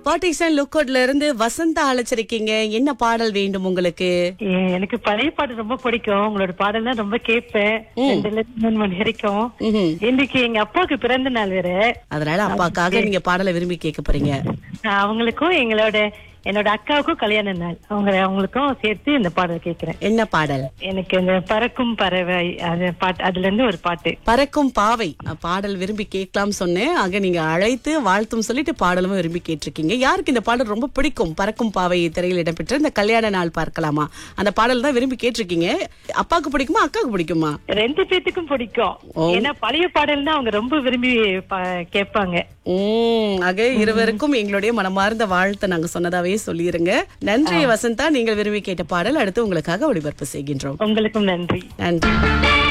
Pattison லுக்கோட்ல இருந்து வசந்தா அழைச்சிருக்கீங்க என்ன பாடல் வேண்டும் உங்களுக்கு ஏ- எனக்கு பழைய பாட்டு ரொம்ப பிடிக்கும் உங்களோட பாடல் தான் ரொம்ப கேட்பேன் ரெண்டுல இருந்து மூணு மணி வரைக்கும் ம்ஹும். இன்னைக்கு எங்க அப்பாவுக்கு பிறந்த நாள் வேற அதனால அப்பாக்காக நீங்க பாடலை விரும்பி கேட்க போறீங்க நான் அவங்களுக்கும் எங்களோட என்னோட அக்காவுக்கும் கல்யாண நாள் அவங்க அவங்களுக்கும் சேர்த்து இந்த பாடல் கேக்குறேன் என்ன பாடல் எனக்கு இந்த பறக்கும் பறவை அது பாட்டு அதுல இருந்து ஒரு பாட்டு பறக்கும் பாவை அஹ், பாடல் விரும்பி கேட்கலாம் சொன்னேன் ஆக நீங்க அழைத்து வாழ்த்தும் சொல்லிட்டு பாடலும் விரும்பி கேட்டிருக்கீங்க யாருக்கு இந்த பாடல் ரொம்ப பிடிக்கும் பறக்கும் பாவை திரையில் இடம்பெற்ற இந்த கல்யாண நாள் பார்க்கலாமா அந்த பாடல் தான் விரும்பி கேட்டிருக்கீங்க அப்பாவுக்கு பிடிக்குமா அக்காவுக்கு பிடிக்குமா ரெண்டு பேத்துக்கும் பிடிக்கும் ஏன்னா பழைய பாடல் தான் அவங்க ரொம்ப விரும்பி பா- கேட்பாங்க உம் ஆக இருவருக்கும் எங்களுடைய மனமார்ந்த வாழ்த்தை நாங்க சொன்னதாவே சொல்லிருங்க நன்றி வசந்தா நீங்கள் விரும்பி கேட்ட பாடல் அடுத்து உங்களுக்காக ஒளிபரப்பு செய்கின்றோம் உங்களுக்கும் நன்றி நன்றி